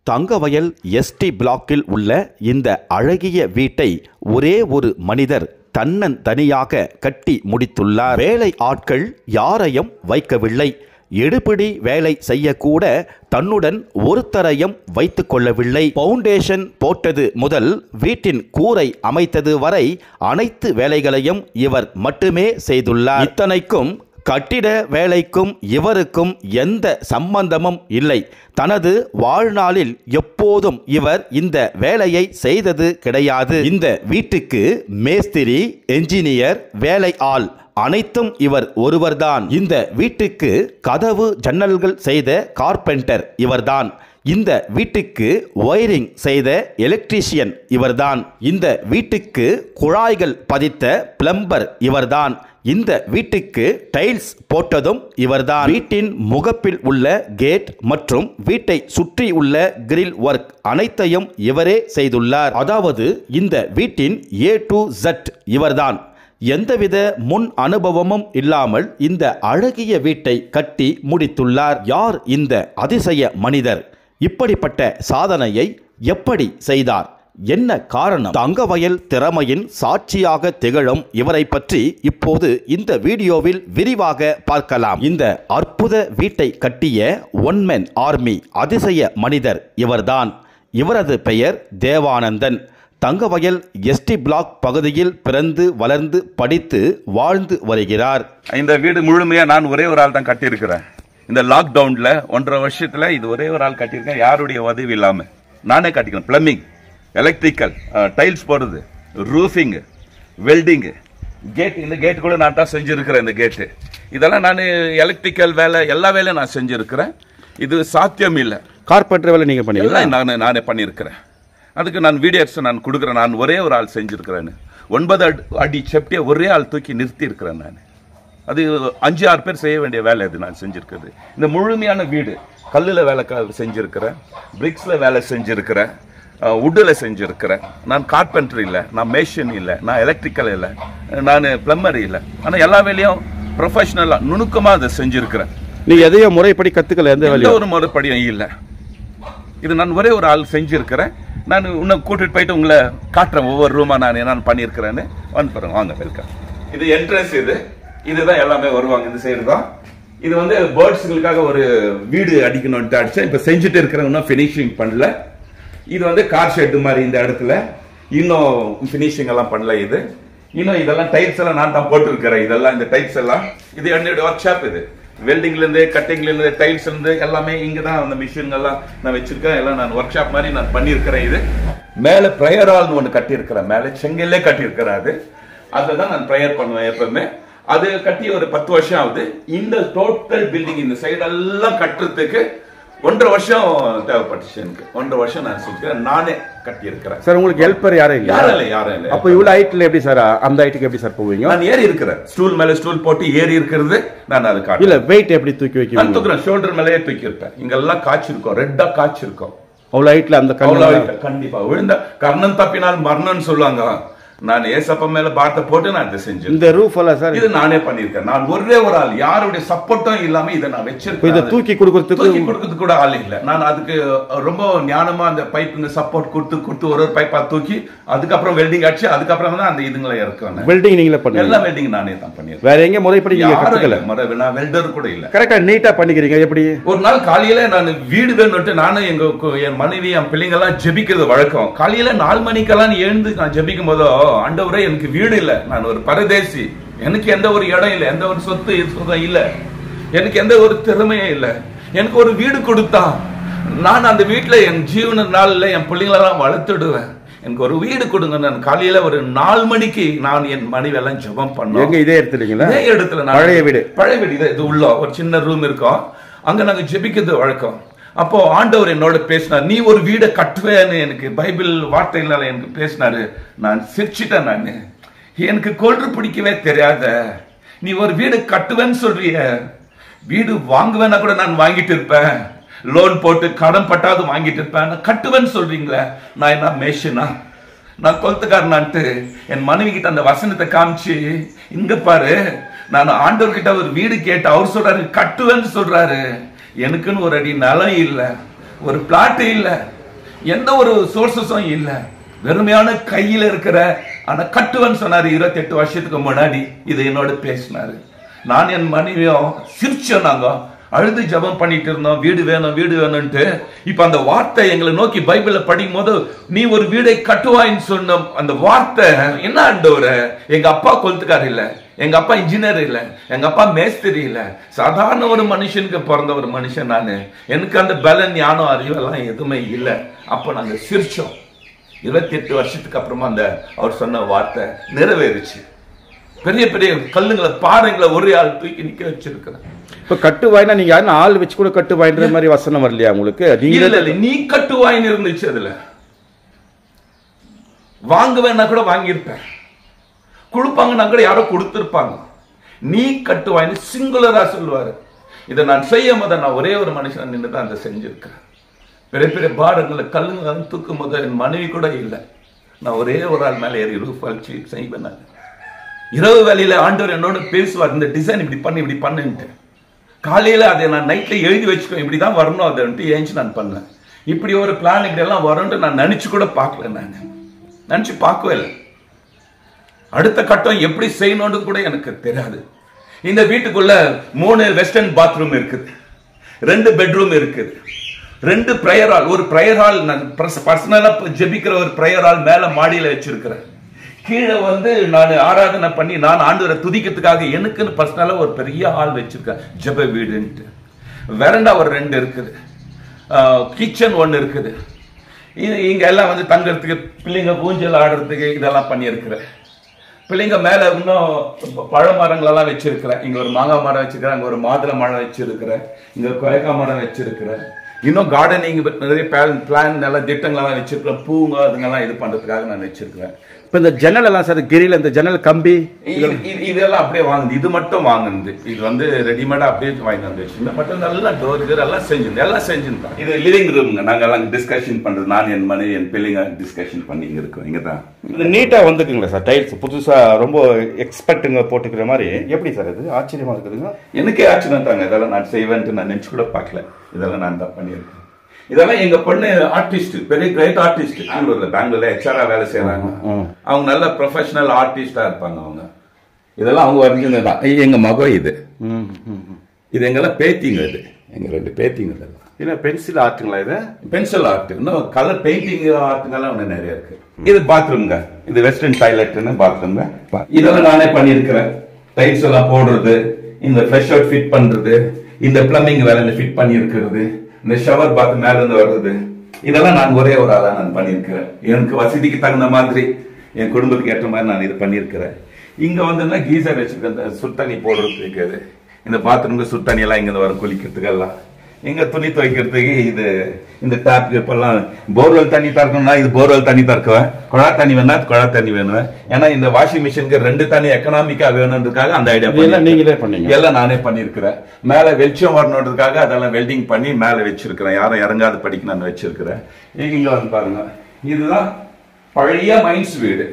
Thangavayal ST பிளாக்கில் உள்ள இந்த அழகிய வீட்டை ஒரே ஒரு மனிதர் தன்னன் தனியாக கட்டி முடித்துள்ளார் வேலை ஆட்கள் யாரையும் வைக்கவில்லை எடுபிடி வேலை செய்யக்கூட தன்னுடன் ஒருத்தரையும் வைத்துக் கொள்ளவில்லை பவுண்டேஷன் போட்டது முதல் வீட்டின் கூரை அமைத்தது வரை அனைத்து வேலைகளையும் இவர் மட்டுமே செய்துள்ளார் இத்தனைக்கும் கட்டிட வேலைக்கும் இவருக்கும் எந்த சம்பந்தமும் இல்லை தனது வாழ்நாளில் எப்போதும் இவர் இந்த வேலையை செய்தது கிடையாது இந்த வீட்டுக்கு மேஸ்திரி என்ஜினியர் வேலை ஆள் அனைத்தும் இவர் ஒருவர்தான் இந்த வீட்டுக்கு கதவு ஜன்னல்கள் செய்த கார்பெண்டர் இவர்தான் இந்த வீட்டுக்கு ஒயரிங் செய்த எலக்ட்ரீஷியன் இவர்தான் இந்த வீட்டுக்கு குழாய்கள் பதித்த பிளம்பர் இவர்தான் இந்த வீட்டுக்கு டைல்ஸ் போட்டதும் இவர்தான் வீட்டின் முகப்பில் உள்ள கேட் மற்றும் வீட்டை சுற்றி உள்ள கிரில் ஒர்க் அனைத்தையும் இவரே செய்துள்ளார் அதாவது இந்த வீட்டின் ஏ டு Z இவர்தான் எந்தவித முன் அனுபவமும் இல்லாமல் இந்த அழகிய வீட்டை கட்டி முடித்துள்ளார் யார் இந்த அதிசய மனிதர் இப்படிப்பட்ட சாதனையை எப்படி செய்தார் என்ன காரணம் தங்கவயல் திறமையின் சாட்சியாக திகழும் இவரை பற்றி இப்போது இந்த வீடியோவில் விரிவாக பார்க்கலாம் இந்த அற்புத வீட்டை கட்டிய ஒன்மென் ஆர்மி அதிசய மனிதர் இவர்தான் இவரது பெயர் தேவானந்தன் தங்கவயல் எஸ்டி பிளாக் பகுதியில் பிறந்து வளர்ந்து படித்து வாழ்ந்து வருகிறார் இந்த வீடு முழுமையா நான் ஒரே ஒரு ஆள் தான் கட்டியிருக்கிறேன் இந்த லாக்டவுன்ல ஒன்றரை வருஷத்துல இது ஒரே ஒரு ஆள் கட்டியிருக்கேன் யாருடைய உதவி இல்லாம நானே கட்டிக்கிறேன் பிளம்பிங் எலக்ட்ரிக்கல் டைல்ஸ் போடுறது ரூஃபிங் வெல்டிங் கேட் இந்த கேட் கூட நான் தான் செஞ்சிருக்கிறேன் இந்த கேட்டு இதெல்லாம் நான் எலக்ட்ரிக்கல் வேலை எல்லா வேலையும் நான் செஞ்சிருக்கிறேன் இது சாத்தியம் இல்லை கார்பெண்டர் வேலை நீங்க பண்ணீங்களா எல்லாம் நான் நானே பண்ணியிருக்கிறேன் அதுக்கு நான் வீடியோஸ் நான் கொடுக்குறேன் நான் ஒரே ஒரு ஆள் செஞ்சிருக்கிறேன்னு ஒன்பது அடி- அடி செப்டியை ஒரே ஆள் தூக்கி நிறுத்தி இருக்கிறேன் நான் அது அஞ்சு ஆறு பேர் செய்ய வேண்டிய வேலை இது நான் செஞ்சிருக்கிறது இந்த முழுமையான வீடு கல்லில் வேலை க- செஞ்சிருக்கிறேன் பிரிக்ஸில் வேலை செஞ்சிருக்கிறேன் உட்டில் செஞ்சிருக்கிறேன் நான் கார்பெண்டர் இல்லை நான் மேஷன் இல்லை நான் எலக்ட்ரிக்கல் இல்லை நான் பிளம்பர் இல்லை ஆனால் எல்லா வேலையும் ப்ரொஃபஷனலாக நுணுக்கமாக அதை செஞ்சிருக்கிறேன் நீங்க எதையும் முறைப்படி கத்துக்கல எந்த எந்த ஒரு மறுபடியும் இல்லை இது நான் ஒரே ஒரு ஆள் செஞ்சிருக்கிறேன் நான் இன்னும் கூட்டிட்டு போயிட்டு உங்களை காட்டுறேன் ஒவ்வொரு ரூமா நான் என்னென்ன பண்ணியிருக்கிறேன்னு வந்து பாருங்க வாங்க வெல்கம் இது என்ட்ரன்ஸ் இது இதுதான் எல்லாமே வருவாங்க இந்த சைடு தான் இது வந்து பேர்ட்ஸுங்களுக்காக ஒரு வீடு அடிக்கணும்ட்டு அடிச்சேன் இப்போ செஞ்சுட்டு இருக்கிறேன் இன்னும் ஃபினிஷிங் பண்ணல இது வந்து கார் ஷெட் மாதிரி இந்த இடத்துல இன்னும் ஃபினிஷிங் எல்லாம் பண்ணல இது இன்னும் இதெல்லாம் டைல்ஸ் எல்லாம் நான் தான் போட்டிருக்கிறேன் இதெல்லாம் இந்த டைல்ஸ் எல்லாம் இது என்னுடைய ஒர்க் ஷாப் இது வெல்டிங்ல இருந்து கட்டிங்ல இருந்து டைல்ஸ் இருந்து எல்லாமே இங்க தான் அந்த மிஷின் எல்லாம் நான் வச்சிருக்கேன் எல்லாம் நான் ஒர்க் ஷாப் மாதிரி நான் பண்ணியிருக்கிறேன் இது மேல ப்ரேயர் ஹால்னு ஒன்று கட்டியிருக்கிறேன் மேல செங்கல்லே கட்டியிருக்கிறேன் அது அதை தான் நான் ப்ரேயர் பண்ணுவேன் எப்பவுமே அது கட்டி ஒரு பத்து வருஷம் ஆகுது இந்த டோட்டல் பில்டிங் இந்த சைடு எல்லாம் கட்டுறதுக்கு ஒன்றரை வருஷம் தேவைப்பட்டுச்சு எனக்கு ஒன்றரை வருஷம் நான் செஞ்சுக்கிறேன் நானே கட்டியிருக்கிறேன் சார் உங்களுக்கு ஹெல்ப்பர் யாரும் இல்ல யாரும் இல்லை யாரும் இல்லை அப்ப இவ்வளவு ஹைட்ல எப்படி சார் அந்த ஹைட்டுக்கு எப்படி சார் போவீங்க நான் ஏறி இருக்கிறேன் ஸ்டூல் மேல ஸ்டூல் போட்டு ஏறி இருக்கிறது நான் அது காட்டுறேன் இல்ல வெயிட் எப்படி தூக்கி நான் வைக்கீங்க தூக்குறேன் ஷோல்டர் மேலேயே தூக்கி இருப்பேன் இங்கெல்லாம் காய்ச்சிருக்கோம் ரெட்டா காய்ச்சிருக்கோம் அவ்வளவு ஹைட்ல அந்த அவ்வளவு கல்லு height. கண்டிப்பா விழுந்த கர்ணம் தப்பினால் மரணம்னு சொல்லுவாங்க நான் ஏசப்பா மேல பாரத்தை போட்டு நான் இதை செஞ்சேன் இந்த ரூஃப் எல்லாம் சார் இது நானே பண்ணிருக்கேன் நான் ஒரே ஒரு ஆள் யாருடைய சப்போர்ட்டும் இல்லாம இதை நான் இப்ப இதை வச்சிருக்கேன் தூக்கி கொடுக்கறதுக்கு தூக்கி கொடுக்கறதுக்கு கூட ஆள் இல்ல நான் அதுக்கு ரொம்ப ஞானமா அந்த பைப்புங்க சப்போர்ட் கொடுத்து கொடுத்து ஒரு ஒரு பைப்பா தூக்கி அதுக்கப்புறம் வெல்டிங் அடிச்சு அதுக்கப்புறம் தான் அந்த இதுங்களை இறக்குவேன் வெல்டிங் நீங்களே பண்ணுங்க எல்லா வெல்டிங் நானே தான் பண்ணிருக்கேன் வேற எங்க முறைப்படி நீங்க யாரும் கத்துக்கல இல்ல. மற- நான் வெல்டர் கூட இல்ல கரெக்டா நீட்டா பண்ணிக்கிறீங்க எப்படி ஒரு நாள் காலையில நான் வீடு வேணும்ட்டு நானும் எங்க கு- என் மனைவி என் பிள்ளைங்க எல்லாம் ஜெபிக்கிறது வழக்கம் காலையில நாலு மணிக்கெல்லாம் எழுந்து நான் ஜெபிக்கும் போதோ ஆண்டவரே எனக்கு வீடு இல்ல நான் ஒரு பரதேசி எனக்கு எந்த ஒரு இடம் இல்ல எந்த ஒரு சொத்து சுகம் இல்ல எனக்கு எந்த ஒரு திறமையும் இல்ல எனக்கு ஒரு வீடு கொடுத்தா நான் அந்த வீட்டுல என் ஜீவன நாள்ல என் பிள்ளைங்களெல்லாம் வளர்த்துடுவேன் எனக்கு ஒரு வீடு கொடுங்க நான் காலையில ஒரு நாலு மணிக்கு நான் என் மனைவி எல்லாம் ஜெபம் பண்ணோம் எங்க இதே எடுத்துட்டீங்களா இதே இடத்துல நான் பழைய வீடு பழைய வீடு இது- இது உள்ள ஒரு சின்ன ரூம் இருக்கும் அங்க நாங்க ஜெபிக்கிறது வழக்கம் அப்போ ஆண்டவர் என்னோட பேசினார் நீ ஒரு வீடை கட்டுவேன்னு எனக்கு பைபிள் வார்த்தைகளால எனக்கு பேசினாரு நான் சிரிச்சிட்டேன் நான் எனக்கு கொன்று பிடிக்கவே தெரியாத நீ ஒரு வீடு கட்டுவேன்னு சொல்றிய வீடு வாங்குவேன்னா கூட நான் வாங்கிட்டு இருப்பேன் லோன் போட்டு கடன் பட்டாவது வாங்கிட்டு இருப்பேன் நான் கட்டுவேன்னு சொல்றீங்களே நான் என்ன மேஷனா நான் கொலத்துக்காரனான்ட்டு என் மனைவி கிட்ட அந்த வசனத்தை காமிச்சு இங்க பாரு நான் ஆண்டவர்கிட்ட ஒரு வீடு கேட்டு அவர் சொல்றாரு கட்டுவேன்னு சொல்றாரு எனக்குன்னு ஒரு அடி நிலம் இல்ல ஒரு பிளாட் இல்ல எந்த ஒரு சோர்சஸும் இல்ல வெறுமையான கையில இருக்கிற ஆனா கட்டுவன் சொன்னாரு இருபத்தி எட்டு வருஷத்துக்கு முன்னாடி இது என்னோட பேசினாரு நான் என் மனைவியும் சிரிச்சோம் நாங்க அழுது ஜெபம் பண்ணிட்டு இருந்தோம் வீடு வேணும் வீடு வேணும்ட்டு இப்ப அந்த வார்த்தை எங்களை நோக்கி பைபிள்ல படிக்கும் போது நீ ஒரு வீடை கட்டுவாயின்னு சொன்ன அந்த வார்த்தை என்ன ஆண்டவரே எங்க அப்பா கொளுத்துக்கார் இல்ல எங்க அப்பா இன்ஜினியர் இல்ல எங்க அப்பா மேஸ்திரி இல்ல சாதாரண ஒரு மனுஷனுக்கு பிறந்த ஒரு மனுஷன் நானு எனக்கு அந்த பலன் ஞானம் அறிவு எல்லாம் எதுவுமே இல்ல அப்ப நாங்க சிரிச்சோம் இருபத்தி எட்டு வருஷத்துக்கு அப்புறமா அந்த அவர் சொன்ன வார்த்தை நிறைவேறுச்சு பெரிய பெரிய கல்லுங்களை பாறைங்களை ஒரே ஆள் தூக்கி நிக்க வச்சிருக்கிறேன் இப்ப கட்டுவாய்னா நீங்க யாரும் ஆள் வச்சு கூட கட்டுவாய்ன்ற மாதிரி வசனம் வரலையா உங்களுக்கு நீங்க இல்ல இல்ல நீ கட்டுவாயின்னு இருந்துச்சு அதுல வாங்குவேன்னா கூட வாங்கியிருப்பேன் கொடுப்பாங்கன்னா கூட யாரோ கொடுத்திருப்பாங்க நீ கட்டுவாயின்னு சிங்குலரா சொல்லுவாரு இதை நான் செய்யும் போது நான் ஒரே ஒரு மனுஷன் நின்று தான் அதை செஞ்சிருக்கிறேன் பெரிய பெரிய பாரங்களை கல்லுங்களை தூக்கும் போது என் மனைவி கூட இல்லை நான் ஒரே ஒரு ஆள் மேல ஏறி ரூஃப் அழிச்சு செய்வேன் நான் இரவு வேலையில ஆண்டவர் என்னோட பேசுவார் இந்த டிசைன் இப்படி பண்ணு இப்படி பண்ணுன்ட்டு காலையில அதை நான் நைட்ல எழுதி வச்சுக்கோ இப்படிதான் வரணும் அதுன்ட்டு ஏஞ்சி நான் பண்ணேன் இப்படி ஒரு பிளான் இப்படி எல்லாம் வரும்னு நான் நினைச்சு கூட பார்க்கல நான் நினைச்சு பார்க்கவே இல்லை அடுத்த கட்டம் எப்படி செய்யணும்னு கூட எனக்கு தெரியாது இந்த வீட்டுக்குள்ள மூணு வெஸ்டர்ன் பாத்ரூம் இருக்குது ரெண்டு பெட்ரூம் இருக்குது ரெண்டு பிரயர் ஹால் ஒரு பிரயர் ஹால் நான் பர்சனலா ஜெபிக்கிற ஒரு பிரயர் ஹால் மேல மாடியில வச்சிருக்கிறேன் கீழே வந்து நான் ஆராதனை பண்ணி நான் ஆண்டவரை துதிக்கிறதுக்காக எனக்குன்னு பர்சனலா ஒரு பெரிய ஹால் வச்சிருக்கேன் ஜெப வீடுன்ட்டு வெரண்டா ஒரு ரெண்டு இருக்குது கிச்சன் ஒன்னு இருக்குது இது இங்க எல்லாம் வந்து தங்கறதுக்கு பிள்ளைங்க ஊஞ்சல் ஆடுறதுக்கு இதெல்லாம் பண்ணியிருக்கிறேன் பிள்ளைங்க மேல இன்னும் பழ மரங்கள் எல்லாம் வச்சிருக்கிறேன் இங்க ஒரு மாங்காய் மரம் வச்சிருக்கிறேன் அங்க ஒரு மாதுளை மரம் வச்சிருக்கிறேன் இங்க கொயக்காய் மரம் வச்சிருக்கிறேன் இன்னும் கார்டனிங் நிறைய பிளான் நல்ல திட்டங்கள்லாம் வச்சிருக்கிறேன் பூங்க அதுங்கெல்லாம் இது பண்றதுக்காக நான் வச்சிருக்கிறேன் இப்ப இந்த ஜன்னல் எல்லாம் சார் கிரியில இந்த ஜன்னல் கம்பி இது- இது- இதெல்லாம் அப்படியே வாங்குது இது மட்டும் வாங்குனது இது வந்து ரெடிமேடா அப்படியே வாங்கி வந்து வச்சு இந்த மட்டும் நல்லா டோர் இது எல்லாம் செஞ்சிருந்தேன் எல்லாம் செஞ்சிருந்தோம் இது லிவிங் ரூம்ங்க நாங்க எல்லாம் டிஸ்கஷன் பண்றது நான் என் மனைவி என் பிள்ளைங்க டிஸ்கஷன் பண்ணி இங்க இருக்கோம் இங்க தான் இது நீட்டா வந்துக்குங்களா சார் டைல்ஸ் புதுசா ரொம்ப எக்ஸ்பெக்ட்டுங்க போட்டுக்கிற மாதிரி எப்படி சார் இது ஆச்சரியமா இருக்குதுங்க எனக்கே ஆச்சரியம் தாங்க இதெல்லாம் நான் செய்வேன்ட்டு நான் நினைச்சு கூட பார்க்கல இதெல்லாம் நான் தான் பண்ணியிருக்கேன் இதெல்லாம் எங்க பொண்ணு ஆர்டிஸ்ட் பெரிய கிரேட் ஆர்டிஸ்ட் பெங்களூர்ல பெங்களூர்ல ஹெச்ஆரா வேலை செய்யறாங்க அவங்க நல்ல ப்ரொஃபஷனல் ஆர்டிஸ்டா இருப்பாங்க அவங்க இதெல்லாம் அவங்க வரைஞ்சது தான் எங்க மகம் இது ம், ம், ம். இது எங்கெல்லாம் பேத்திங்க இது எங்க ரெண்டு பேத்திங்க இதெல்லாம் என்ன பென்சில் ஆர்ட்டுங்களா இது பென்சில் ஆர்ட் இன்னும் கலர் பெயிண்டிங் ஆர்ட்டுங்கெல்லாம் ஒன்று நிறைய இருக்கு இது பாத்ரூம்ங்க இது வெஸ்டர்ன் டாய்லெட்னு பாத்ரூம்ங்க இதெல்லாம் நானே பண்ணியிருக்கிறேன் டைல்ஸ் எல்லாம் போடுறது இந்த ஃப்ரெஷ் அவுட் ஃபிட் பண்றது இந்த பிளம்பிங் வேலை ஃபிட் பண்ணி இருக்கிறது இந்த ஷவர் பாத் மேல இருந்து வர்றது இதெல்லாம் நான் ஒரே ஒரு ஆளா நான் பண்ணியிருக்கிறேன் எனக்கு வசதிக்கு தகுந்த மாதிரி என் குடும்பத்துக்கு ஏற்ற மாதிரி நான் இது பண்ணியிருக்கிறேன் இங்க வந்து கீசர் வச்சிருக்கேன் இந்த சுத்தண்ணி போடுறதுக்கு இது. இந்த பாத்ரூம்க்கு சுத்தண்ணி எல்லாம் இங்க வரும் குளிக்கிறதுக்கு எல்லாம் இங்க துணி துவைக்கிறதுக்கு இது இந்த டேப் இப்பெல்லாம் போர்வெல் தண்ணி திறக்கணும்னா இது போர்வெல் தண்ணி திறக்குவேன் குழா தண்ணி வேணா குழா தண்ணி வேணும் ஏன்னா இந்த வாஷிங் மிஷினுக்கு ரெண்டு தண்ணி எக்கனாமிக்கா வேணுன்றதுக்காக அந்த ஐடியா இதெல்லாம் நீங்களே பண்ணீங்க? எல்லாம் நானே பண்ணிருக்கிறேன் மேல வெளிச்சம் வரணுன்றதுக்காக அதெல்லாம் வெல்டிங் பண்ணி மேல வச்சிருக்கிறேன் யாரும் இறங்காத படிக்க நான் வச்சிருக்கிறேன் இங்க வந்து பாருங்க இதுதான் பழைய மைன்ஸ் வீடு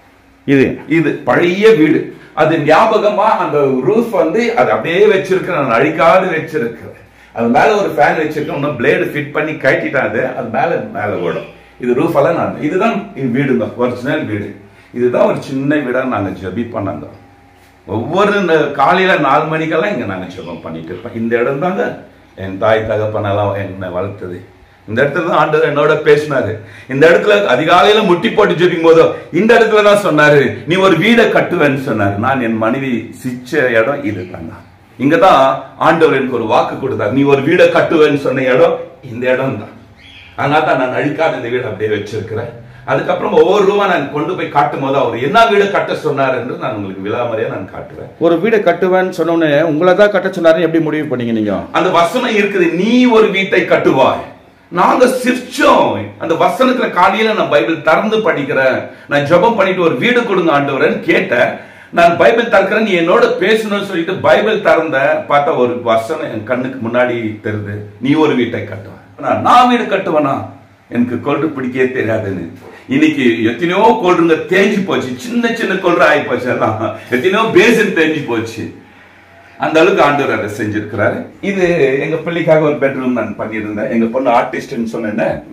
இது இது பழைய வீடு அது ஞாபகமா அந்த ரூஃப் வந்து அது அப்படியே வச்சிருக்கிறேன் நான் அழிக்காது வச்சிருக்கிறேன் அது மேல ஒரு ஃபேன் வச்சிருக்கேன் இன்னும் பிளேடு ஃபிட் பண்ணி கட்டிட்டேன் அது அது மேல மேல ஓடும் இது ரூஃப் எல்லாம் நான் இதுதான் இது வீடுங்க ஒரிஜினல் வீடு இதுதான் ஒரு சின்ன வீடா நாங்க ஜெபி பண்ணாங்க ஒவ்வொரு ந- காலையில நாலு மணிக்கெல்லாம் இங்க நாங்க ஜெபம் பண்ணிட்டு இருப்போம் இந்த இடம் தாங்க என் தாய் தகப்பனெல்லாம் என்னை வளர்த்தது இந்த இடத்துல தான் ஆண்டவர் என்னோட பேசினாரு இந்த இடத்துல அதிகாலையில முட்டி போட்டு ஜெபிக்கும் போதோ இந்த இடத்துல தான் சொன்னாரு நீ ஒரு வீடை கட்டுவேன்னு சொன்னாரு நான் என் மனைவி சிச்ச இடம் இதுதாங்க இங்கதான் ஆண்டவர் எனக்கு ஒரு வாக்கு கொடுத்தாரு நீ ஒரு வீடை கட்டுவேன்னு சொன்ன இடம் இந்த இடம் தான் அதனால தான் நான் அழிக்காத இந்த வீடு அப்படியே வச்சிருக்கிறேன் அதுக்கப்புறம் ஒவ்வொரு ரூபா நான் கொண்டு போய் காட்டும் போது அவர் என்ன வீடு கட்ட சொன்னார் என்று நான் உங்களுக்கு விழாமறையா நான் காட்டுவேன் ஒரு வீடை கட்டுவேன்னு சொன்ன உடனே உங்களை தான் கட்ட சொன்னாருன்னு எப்படி முடிவு பண்ணீங்க நீங்க அந்த வசனம் இருக்குது நீ ஒரு வீட்டை கட்டுவாய் நாங்க சிரிச்சோம் அந்த வசனத்துல காலையில நான் பைபிள் திறந்து படிக்கிறேன் நான் ஜெபம் பண்ணிட்டு ஒரு வீடு கொடுங்க ஆண்டவரேன்னு கேட்டேன் நான் பைபிள் திறக்கிறேன் நீ என்னோட பேசணும்னு சொல்லிட்டு பைபிள் திறந்த பார்த்தா ஒரு வசனம் என் கண்ணுக்கு முன்னாடி தெரியுது நீ ஒரு வீட்டை கட்டுவ ஆனா, நான் வீடு கட்டுவேனா எனக்கு கொல்று பிடிக்கவே தெரியாதுன்னு இன்னைக்கு எத்தனையோ கொல்றுங்க தேஞ்சு போச்சு சின்ன சின்ன கொல்று ஆகி போச்சு எல்லாம் எத்தனையோ பேசன் தேஞ்சு போச்சு அந்த அளவுக்கு ஆண்டவர் அதை செஞ்சிருக்கிறாரு இது எங்க பிள்ளைக்காக ஒரு பெட்ரூம் நான் பண்ணியிருந்தேன் எங்க பொண்ணு ஆர்டிஸ்ட்னு சொன்னேன்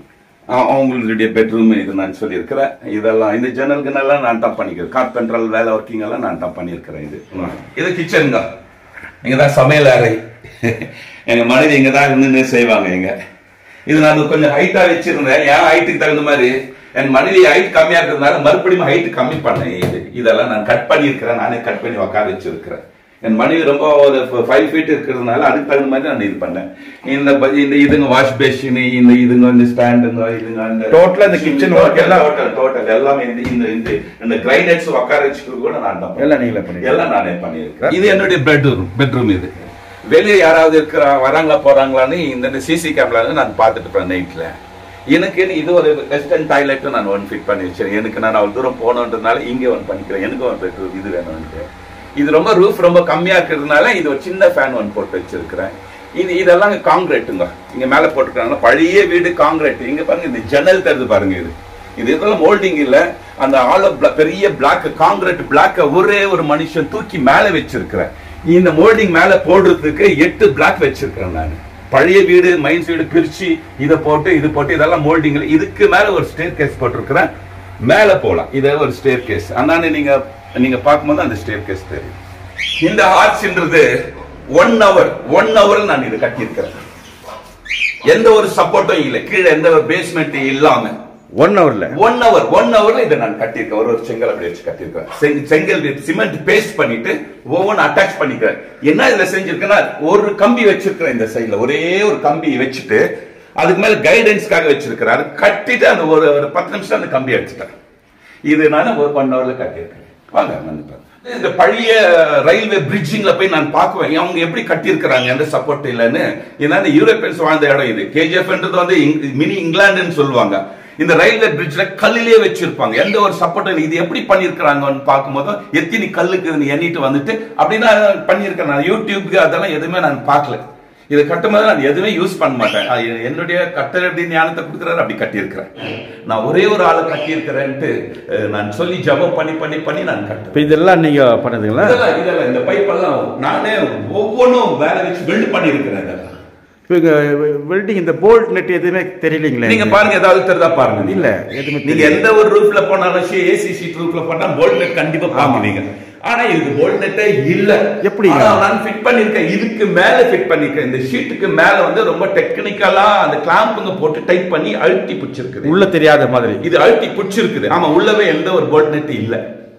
அவ- அவங்களுடைய பெட்ரூம் இது நான் சொல்லியிருக்கிறேன் இதெல்லாம் இந்த ஜன்னலுக்கு எல்லாம் நான் தான் பண்ணிக்கிறேன் கார்பென்ட்ரல் வேலை ஒர்க்கிங் எல்லாம் நான் தான் பண்ணியிருக்கிறேன் இது இது கிச்சனுங்க இங்க தான் சமையல் அறை எங்க மனைவி இங்க தான் நின்று செய்வாங்க இங்க இது நான் கொஞ்சம் ஹைட்டா வச்சிருந்தேன் என் ஹைட்டுக்கு தகுந்த மாதிரி என் மனைவி ஹைட் கம்மியா இருக்கிறதுனால மறுபடியும் ஹைட் கம்மி பண்ணேன் இது இதெல்லாம் நான் கட் பண்ணியிருக்கிறேன் நானே கட் பண்ணி உட்கார வச்சிருக்கிறேன் என் மனைவி ரொம்ப ஒரு ஃபைவ் ஃபீட் இருக்கிறதுனால அதுக்கு தகுந்த மாதிரி நான் இது பண்ணேன் இந்த ப- இந்த இதுங்க வாஷ் பேஷின் இந்த இதுங்க இந்த ஸ்டாண்டுங்க இதுங்க அந்த Total ஆ இந்த kitchen work எல்லாம் டோட்டல் டோட்டல் எல்லாமே இந்த இந்த இந்த இந்த கிரைனட்ஸ் உட்கார வச்சுக்கிறது கூட நான் தான் எல்லாம் நீங்களே பண்ணி எல்லாம் நானே பண்ணியிருக்கிறேன் இது என்னுடைய பெட்ரூம் பெட்ரூம் இது வெளியே யாராவது இருக்கிற வராங்களா போறாங்களான்னு இந்த சிசி கேமரா நான் பார்த்துட்டு இருப்பேன் நைட்ல எனக்கு இது ஒரு வெஸ்டர்ன் டாய்லெட்டும் நான் ஒன் ஃபிட் பண்ணி வச்சிருக்கேன் எனக்கு நான் அவ்வளவு தூரம் போகணுன்றதுனால இங்கே ஒன்று பண்ணிக்கிறேன் எனக்கு ஒரு பெட்ரூம் இது வேணும்னு இது ரொம்ப ரூஃப் ரொம்ப கம்மியா இருக்கிறதுனால இது ஒரு சின்ன ஃபேன் ஒன்று போட்டு வச்சிருக்கிறேன் இது இதெல்லாம் காங்கிரீட்டுங்க இங்க மேல போட்டுருக்காங்க பழைய வீடு காங்கிரீட் இங்க பாருங்க இந்த ஜன்னல் தருது பாருங்க இது இது இதெல்லாம் மோல்டிங் இல்ல அந்த ஆல பெரிய பிளாக் காங்கிரீட் பிளாக்க ஒரே ஒரு மனுஷன் தூக்கி மேல வச்சிருக்கிறேன் இந்த மோல்டிங் மேல போடுறதுக்கு எட்டு பிளாக் வச்சிருக்கிறேன் நான் பழைய வீடு மைன்ஸ் வீடு பிரிச்சு இதை போட்டு இது போட்டு இதெல்லாம் மோல்டிங் இதுக்கு மேல ஒரு ஸ்டேர் கேஸ் போட்டிருக்கிறேன் மேல போலாம் இது ஒரு ஸ்டேர் கேஸ் அதனால நீங்க நீங்க பார்க்கும்போது அந்த ஸ்டேர் கேஸ் தெரியும் இந்த ஆர்ச்ன்றது ஒன் ஹவர் ஒன் ஹவர்ல நான் இது கட்டியிருக்கிறேன் எந்த ஒரு சப்போர்ட்டும் இல்லை கீழே எந்த ஒரு பேஸ்மெண்ட் இல்லாம ஒன் ஹவர்ல ஒன் ஹவர் ஒன் ஹவர்ல இதை நான் கட்டியிருக்கேன் ஒரு ஒரு செங்கல் அப்படி வச்சு கட்டியிருக்கேன் செங்- செங்கல் சிமெண்ட் பேஸ்ட் பண்ணிட்டு ஒவ்வொன்று அட்டாச் பண்ணிக்கிறேன் என்ன இதுல செஞ்சிருக்கேன்னா ஒரு கம்பி வச்சிருக்கிறேன் இந்த சைடுல ஒரே ஒரு கம்பி வச்சுட்டு அதுக்கு மேல கைடன்ஸ்க்காக வச்சிருக்கிறேன் அது கட்டிட்டு அந்த ஒரு ஒரு பத்து நிமிஷம் அந்த கம்பி அடிச்சுட்டேன் இது நான் ஒரு ஒன் ஹவர்ல கட்டியிருக்கேன் வாங்க வந்து பாருங்க. இந்த பழைய ரயில்வே பிரிட்ஜிங்ல போய் நான் பார்க்குவேன் அவங்க எப்படி கட்டியிருக்கிறாங்க எந்த சப்போர்ட் இல்லைன்னு ஏன்னா இந்த யூரோப்பியன்ஸ் வாழ்ந்த இடம் இது கேஜிஎஃப்ன்றது வந்து மினி இங்கிலாந்துன்னு சொல்லுவாங்க இந்த ரயில்வே பிரிட்ஜ்ல கல்லிலே வச்சிருப்பாங்க எந்த ஒரு சப்போர்ட் இது எப்படி பண்ணிருக்காங்கன்னு பார்க்கும்போது எத்தனை கல்லுக்கு எண்ணிட்டு வந்துட்டு அப்படின்னா பண்ணியிருக்கேன் நான் யூடியூப்க்கு அதெல்லாம் எதுவுமே நான் பார்க்கல இது கட்டும்போது நான் எதுவுமே யூஸ் பண்ண மாட்டேன் அது என்னுடைய கட்டளை ஞானத்தை கொடுக்குறாரு அப்படி கட்டியிருக்கிறேன் நான் ஒரே ஒரு ஆளை கட்டியிருக்கிறேன்ட்டு அஹ், நான் சொல்லி ஜபம் பண்ணி பண்ணி பண்ணி நான் கட்டுறேன் இப்போ இதெல்லாம் நீங்க பண்ணதுங்களா இதெல்லாம் இதெல்லாம் இந்த பைப்பெல்லாம் நானே ஒவ்வொன்றும் வேலை வச்சு பில்ட் பண்ணியிருக்கிறேன் இதெல்லாம் இப்போ வெல்டிங் இந்த போல்ட் நெட் எதுவுமே தெரியலீங்களே நீங்க பாருங்க ஏதாவது தெரிதா பாருங்க இல்ல, எதுவுமே நீங்க எந்த ஒரு ரூஃப்ல போனாலும் ஏசி ஷீட் ரூஃப்ல போனா போல்ட் நெட் கண்டிப்பா பாக்குவீங்க ஆனா இதுக்கு போல்ட் நெட்டே இல்ல எப்படி? ஆனா நான் ஃபிட் பண்ணிருக்கேன் இதுக்கு மேல ஃபிட் பண்ணிருக்கேன் இந்த ஷீட்டுக்கு மேல வந்து ரொம்ப டெக்னிக்கலா அந்த கிளாம்புங்க போட்டு டைட் பண்ணி அழுத்தி பிடிச்சிருக்குது உள்ள தெரியாத மாதிரி இது அழுத்தி பிடிச்சிருக்குது ஆமா உள்ளவே எந்த ஒரு போல்ட் நெட் இல்ல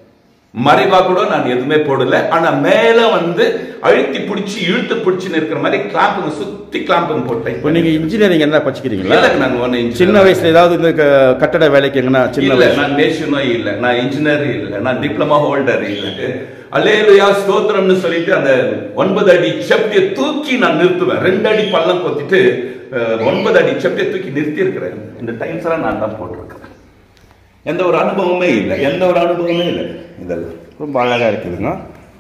மறைவா கூட நான் எதுவுமே போடல ஆனா மேல வந்து அழுத்தி பிடிச்சி இழுத்து பிடிச்சு இருக்கிற மாதிரி கிளாம்புங்க சுத்தி கிளாம்புங்க போட்டு டைட் இப்போ நீங்க இன்ஜினியரிங் என்ன படிச்சுக்கிறீங்களா இல்ல நான் ஒண்ணு engineer சின்ன வயசுல ஏதாவது இந்த க- கட்டட வேலைக்கு எங்கன்னா சின்ன இல்ல வயசு நான் நேஷனோ இல்ல நான் இன்ஜினியர் இல்ல நான் டிப்ளமா ஹோல்டர் இல்ல அலேலுயா ஸ்தோத்திரம்னு சொல்லிட்டு அந்த ஒன்பது அடி செப்டியை தூக்கி நான் நிறுத்துவேன் ரெண்டு அடி பள்ளம் கொத்திட்டு அஹ், ஒன்பது அடி செப்டியை தூக்கி நிறுத்தி இருக்கிறேன் இந்த டைம்ஸ் எல்லாம் நான் தான் போட்டிருக்கிறேன் எந்த ஒரு அனுபவமே இல்லை எந்த ஒரு அனுபவமே இல்லை இதெல்லாம் ரொம்ப அழகா இருக்குதுங்க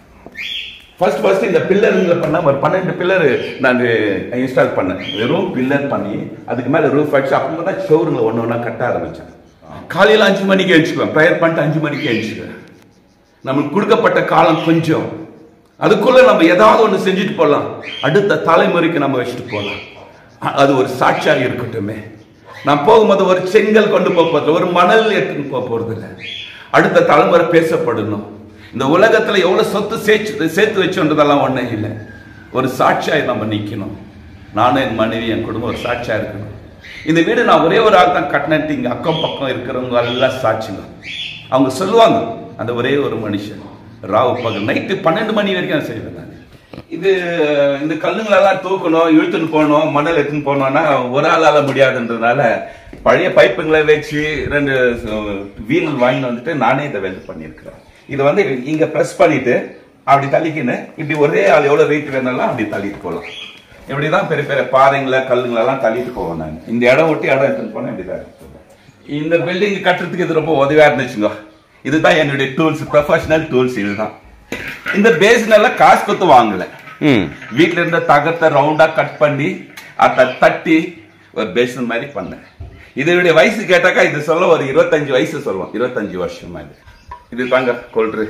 ஃபர்ஸ்ட் ஃபர்ஸ்ட் இந்த பில்லருங்களை பண்ண ஒரு பன்னெண்டு பில்லர் நான் இன்ஸ்டால் பண்ணேன் வெறும் பில்லர் பண்ணி அதுக்கு மேல ரூஃப் அடிச்சு அப்போ தான் ஷோருங்களை ஒன்று ஒன்றா கட்ட ஆரம்பிச்சேன் காலையில் அஞ்சு மணிக்கு எழுச்சிக்குவேன் ப்ரேயர் பண்ணிட்டு அஞ்சு மணிக்கு எழுச்சிக்குவேன் நமக்கு கொடுக்கப்பட்ட காலம் கொஞ்சம் அதுக்குள்ள நம்ம ஏதாவது ஒன்று செஞ்சுட்டு போகலாம் அடுத்த தலைமுறைக்கு நம்ம வச்சுட்டு போகலாம் அ- அது ஒரு சாட்சியாக இருக்கட்டுமே நான் போகும்போது ஒரு செங்கல் கொண்டு போக போறது ஒரு மணல் எடுத்துன்னு போக போறது இல்லை அடுத்த தலைமுறை பேசப்படணும் இந்த உலகத்துல எவ்வளவு சொத்து சேர்த்து சேர்த்து வச்சோன்றதெல்லாம் ஒண்ணும் இல்லை ஒரு சாட்சியாய் நம்ம நிக்கணும் நானும் என் மனைவி என் குடும்பம் ஒரு சாட்சியா இருக்கணும் இந்த வீடு நான் ஒரே ஒரு ஆள் தான் கட்டினேன்ட்டு இங்க அக்கம் பக்கம் இருக்கிறவங்க எல்லாம் சாட்சிங்க அவங்க சொல்லுவாங்க அந்த ஒரே ஒரு மனுஷன் ராவு பகல் நைட்டு பன்னெண்டு மணி வரைக்கும் நான் செய்வேன் நான் இது இந்த கல்லுங்களெல்லாம் தூக்கணும் இழுத்துன்னு போகணும் மணல் எடுத்துன்னு போகணும்னா ஒரு ஆளால முடியாதுன்றதுனால பழைய பைப்புங்களை வச்சு ரெண்டு வீல் வாங்கி வந்துட்டு நானே இதை வெல்ட் பண்ணியிருக்கிறேன் இதை வந்து இங்க ப்ரெஸ் பண்ணிட்டு அப்படி தள்ளிக்கின்னு இப்படி ஒரே ஆள் எவ்வளவு வெயிட் வேணாலும் அப்படி தள்ளிட்டு போகலாம் இப்படிதான் பெரிய பெரிய பாறைங்களை கல்லுங்களெல்லாம் தள்ளிட்டு போவேன் நான் இந்த இடம் ஒட்டி இடம் எடுத்துன்னு போனேன் இப்படிதான் எடுத்துட்டு போவேன். இந்த பில்டிங் கட்டுறதுக்கு இது ரொம்ப உதவியா இருந்துச்சுங்க இதுதான் என்னுடைய டூல்ஸ் ப்ரொஃபஷனல் டூல்ஸ் இதுதான் இந்த பேசின் எல்லாம் காசு கொடுத்து வாங்கல ம் வீட்ல இருந்த தகத்தை ரவுண்டா கட் பண்ணி அதை தட்டி ஒரு பேசன் மாதிரி பண்ணேன் இதனுடைய வயசு கேட்டாக்கா இது சொல்ல ஒரு இருபத்தஞ்சு வயசு சொல்லுவோம் இருபத்தஞ்சு வருஷம் மாதிரி இது தாங்க கொல்று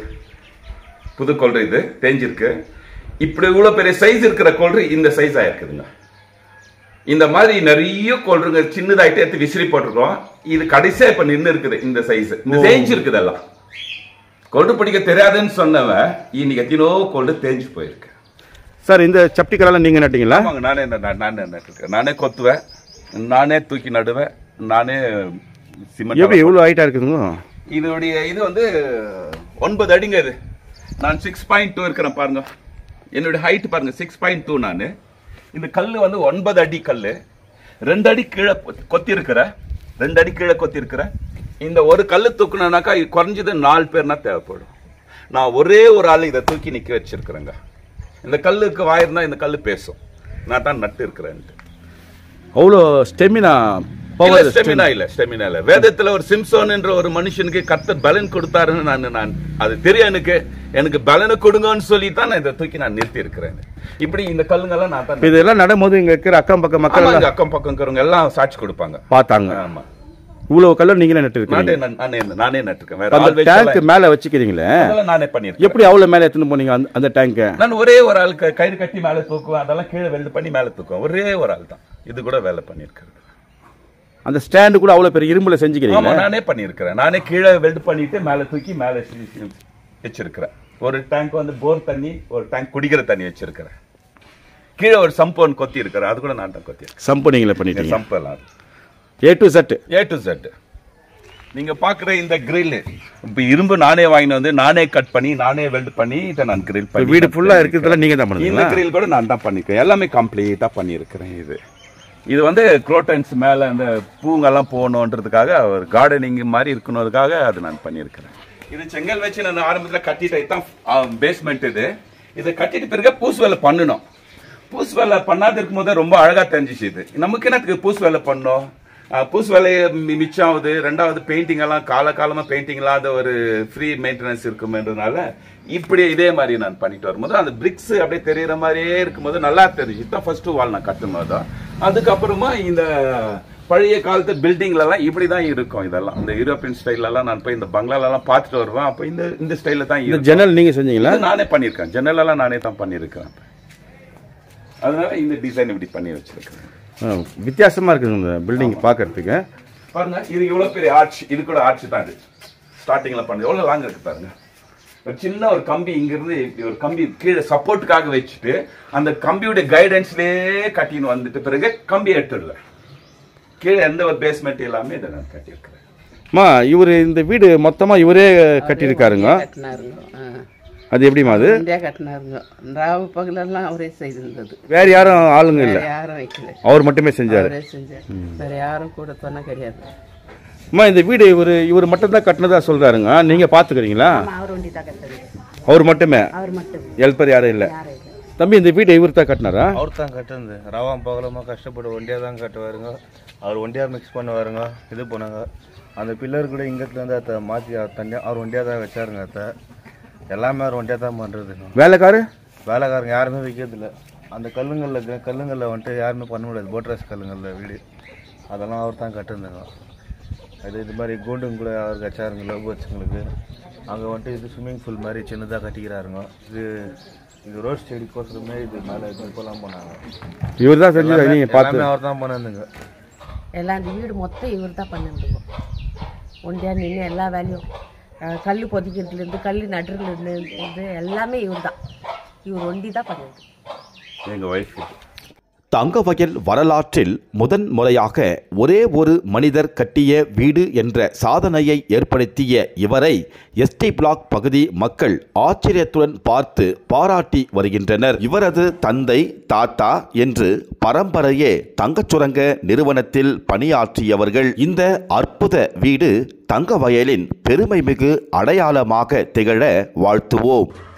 புது கொல்று இது தேஞ்சிருக்கு இப்படி இவ்வளவு பெரிய சைஸ் இருக்கிற கொல்று இந்த சைஸ் ஆயிருக்குதுங்க இந்த மாதிரி நிறைய கொள்றங்க சின்னதாயிட்டு எடுத்து விசிறி போட்டிருக்கோம் இது கடைசியா இப்ப நின்னு இருக்குது இந்த சைஸ் இந்த தேஞ்சு இருக்குது எல்லாம் கொண்டு பிடிக்க தெரியாதுன்னு சொன்னவன் இன்னைக்கு எத்தனோ கொண்டு தேஞ்சு போயிருக்கு சார் இந்த சப்டி கலெல்லாம் நீங்க நட்டீங்களா ஆமாங்க நானே நான் நானே நட்டுருக்கேன் நானே கொத்துவேன் நானே தூக்கி நடுவேன் நானே சிமெண்ட் எப்படி இவ்வளவு ஹைட்டா இருக்குதுங்க இதோடைய இது வந்து ஒன்பது அடிங்க இது நான் சிக்ஸ் பாயிண்ட் டூ இருக்கிறேன் பாருங்க என்னுடைய ஹைட் பாருங்க சிக்ஸ் பாயிண்ட் டூ நான் இந்த கல் வந்து ஒன்பது அடி கல் ரெண்டு அடி கீழே கொ- கொத்தி இருக்கிற ரெண்டு அடி கீழே கொத்தி இருக்கிற இந்த ஒரு கல் தூக்குனாக்கா இது குறைஞ்சது நாலு பேர்னா தேவைப்படும் நான் ஒரே ஒரு ஆள் இதை தூக்கி நிக்க வச்சிருக்கிறேங்க இந்த கல்லுக்கு வாயிருந்தா இந்த கல் பேசும் நான் தான் நட்டு இருக்கிறேன் அவ்வளோ ஸ்டெமினா இல்ல ஸ்டெமினா இல்ல ஸ்டெமினா இல்ல வேதத்துல ஒரு சிம்சோன் என்ற ஒரு மனுஷனுக்கு கர்த்தர் பலன் கொடுத்தாருன்னு நான் நான் அது தெரியும் எனக்கு எனக்கு பலனை கொடுங்கன்னு சொல்லி தான் நான் இதை தூக்கி நான் நிறுத்தி இருக்கிறேன் இப்படி இந்த கல்லுங்கெல்லாம் நான் தான் இதெல்லாம் நடும்போது இங்க இருக்கிற அக்கம் பக்கம் மக்கள் ஆமா, எல்லாம் இங்க அக்கம் பக்கம் இருக்கிறவங்க எல்லாம் சாட்சி கொடுப்பாங்க பார்த்தாங்க ஆமா இவ்வளவு கல்ல நீங்களே நட்டு இருக்கீங்க நானே நான்- நானே நானே நட்டுருக்கேன் வேற அந்த ஆள் வச்சு டேங்க் எல்லாம் மேல வச்சுக்கிறீங்களே அதெல்லாம் நானே பண்ணிருக்கேன் எப்படி அவ்வளவு மேல எடுத்துன்னு போனீங்க அந்த- அந்த டேங்க நான் ஒரே ஒரு ஆள் க- கயிறு கட்டி மேல தூக்குவேன் அதெல்லாம் கீழே வெல்டு பண்ணி மேல தூக்குவேன் ஒரே ஒரு ஆள் தான் இது கூட வேலை பண்ணிருக்கிறது அந்த ஸ்டாண்டு கூட அவ்வளவு பெரிய இரும்புல ஆமா செஞ்சுக்கிறீங்க நானே பண்ணியிருக்கிறேன் நானே கீழே வெல்ட் பண்ணிட்டு மேல தூக்கி மேல சி- சி- வச்சிருக்கிறேன் ஒரு டேங்க் வந்து போர் தண்ணி ஒரு டேங்க் குடிக்கிற தண்ணி வச்சிருக்கிறேன் கீழே ஒரு சம்ப் ஒன்று கொத்தி இருக்கிறேன் அது கூட நான் தான் கொத்தி சம்பு நீங்களே பண்ணிட்டீங்க சம்ப் எல்லாம் A to Z A to Z நீங்க பாக்குற இந்த grill இப்ப இரும்பு நானே வாங்கிட்டு வந்து நானே கட் பண்ணி நானே வெல்ட் பண்ணி இதை நான் கிரில் பண்ணி வீடு ஃபுல்லா இருக்கிறதுல நீங்க தான் இந்த பண்ணுவீங்களா கிரில் கூட நான் தான் பண்ணிருக்கேன் எல்லாமே கம்ப்ளீட்டா பண்ணியிருக்கிறேன் இது இது வந்து குரோட்டன்ஸ் மேல அந்த பூங்கெல்லாம் போகணுன்றதுக்காக ஒரு கார்டனிங் மாதிரி இருக்கணுன்றதுக்காக அது நான் பண்ணியிருக்கிறேன் இது செங்கல் வச்சு நான் ஆரம்பத்துல கட்டிட்டு தான் பேஸ்மெண்ட் இது இதை கட்டிட்டு பிறகு பூசு வேலை பண்ணணும் பூசு வேலை பண்ணாத இருக்கும்போது ரொம்ப அழகா தெரிஞ்சிச்சு இது நமக்கு என்னத்துக்கு பூசு வேலை பண்ணோம் அஹ், பூசு வேலையை மி- மிச்சம் ஆகுது ரெண்டாவது பெயிண்டிங் எல்லாம் காலகாலமா பெயிண்டிங் இல்லாத ஒரு ஃப்ரீ மெயின்டெனன்ஸ் இருக்குமென்றதுனால இப்படி இதே மாதிரி நான் பண்ணிட்டு வரும்போது அந்த பிரிக்ஸ் அப்படியே தெரியற மாதிரியே இருக்கும்போது நல்லா தெரிஞ்சு இதுதான் ஃபர்ஸ்ட் வால் நான் கட்டும்போது தான் அதுக்கப்புறமா இந்த பழைய காலத்து பில்டிங்ல எல்லாம் இப்படிதான் இருக்கும் இதெல்லாம் இந்த யூரோப்பியன் ஸ்டைல்ல எல்லாம் நான் போய் இந்த பங்களால எல்லாம் பார்த்துட்டு வருவேன் அப்ப இந்த இந்த ஸ்டைல்ல தான் இந்த இருக்கும் ஜன்னல் நீங்க செஞ்சீங்களா இது நானே பண்ணியிருக்கேன் ஜன்னல் எல்லாம் நானே தான் பண்ணியிருக்கேன் அதனால இந்த டிசைன் இப்படி பண்ணி வச்சிருக்கேன் ஆ, வித்தியாசமா இருக்குங்க இந்த பில்டிங் பாக்குறதுக்கு பாருங்க இது இவ்வளவு பெரிய ஆர்ச் இது கூட ஆர்ச் தான் இது ஸ்டார்டிங்ல பண்ணது எவ்வளவு லாங் இருக்கு பாருங்க ஒரு சின்ன ஒரு கம்பி இங்க இருந்து இப்படி ஒரு கம்பி கீழே சப்போர்ட்டுக்காக வச்சுட்டு அந்த கம்பியோட கைடன்ஸ்லயே கட்டின்னு வந்துட்டு பிறகு கம்பி எடுத்துடுவேன் கீழே எந்த ஒரு பேஸ்மெண்ட் எல்லாமே இதை நான் கட்டியிருக்கிறேன் அம்மா இவரு இந்த வீடு மொத்தமா இவரே கட்டியிருக்காருங்க கட்டினாருங்க ஆ. அது எப்படிமா அது இந்தியா கட்டினாருங்க ராவு பகலெல்லாம் அவரே செய்திருந்தது வேற யாரும் ஆளுங்க இல்ல வேற யாரும் வைக்கல அவர் மட்டுமே செஞ்சாரு அவரே செஞ்சார் வேற யாரும் கூட துணை கிடையாது அம்மா இந்த வீடு இவரு இவர் மட்டும் தான் கட்டினதா சொல்றாருங்க நீங்க பாத்துக்கிறீங்களா அவர் ஒண்டி தான் கட்டது அவர் மட்டுமே அவர் மட்டும் ஹெல்ப்பர் யாரும் இல்ல யாரும் இல்லை தம்பி இந்த வீடு இவர் தான் கட்டினாரா அவர் தான் கட்டுறது ரவாம் பகலமாக கஷ்டப்பட்டு ஒண்டியாக தான் கட்டுவாருங்க அவர் ஒண்டியாக மிக்ஸ் பண்ணுவாருங்க இது போனாங்க அந்த பில்லர் கூட இங்கத்துலேருந்து அதை மாற்றி தனியாக அவர் ஒண்டியாக தான் வச்சாருங்க அத்தை எல்லாமே அவர் ஒண்டியாக தான் பண்ணுறதுங்க வேலைக்காரு வேலைக்காரங்க யாருமே வைக்கிறதில்ல அந்த கல்லுங்களில் கல்லுங்களில் வந்துட்டு யாருமே பண்ண முடியாது போட்ரஸ் கல்லுங்களில் வீடு அதெல்லாம் அவர் தான் கட்டுறதுங்க அது இது மாதிரி கூண்டும் கூட அவருக்கு வச்சாருங்க லவ் பேர்ட்ஸுங்களுக்கு அங்கே வந்துட்டு இது ஸ்விம்மிங் பூல் மாதிரி சின்னதாக கட்டிக்கிறாருங்க இது இது ரோஸ் செடிக்கோசரமே இது மேலே இது இப்போலாம் போனாங்க இவர் தான் செஞ்சு நீங்க பார்த்து எல்லாமே அவர் தான் பண்ணதுங்க எல்லாம் அந்த வீடு மொத்தம் இவர் தான் பண்ணிருந்தோம் ஒண்டியா நின்று எல்லா வேலையும் அஹ், கல் பொதிக்கிறதுலேருந்து கல் நடுறதுலேருந்து எல்லாமே இவர் தான் இவர் ஒண்டி தான் பண்ணிருந்தோம் எங்க ஒய்ஃப் தங்க வயல் வரலாற்றில் முதன் முறையாக ஒரே ஒரு மனிதர் கட்டிய வீடு என்ற சாதனையை ஏற்படுத்திய இவரை எஸ்டி பிளாக் பகுதி மக்கள் ஆச்சரியத்துடன் பார்த்து பாராட்டி வருகின்றனர் இவரது தந்தை தாத்தா என்று பரம்பரையே தங்கச் சுரங்க நிறுவனத்தில் பணியாற்றியவர்கள் இந்த அற்புத வீடு தங்க வயலின் பெருமைமிகு அடையாளமாக திகழ வாழ்த்துவோம்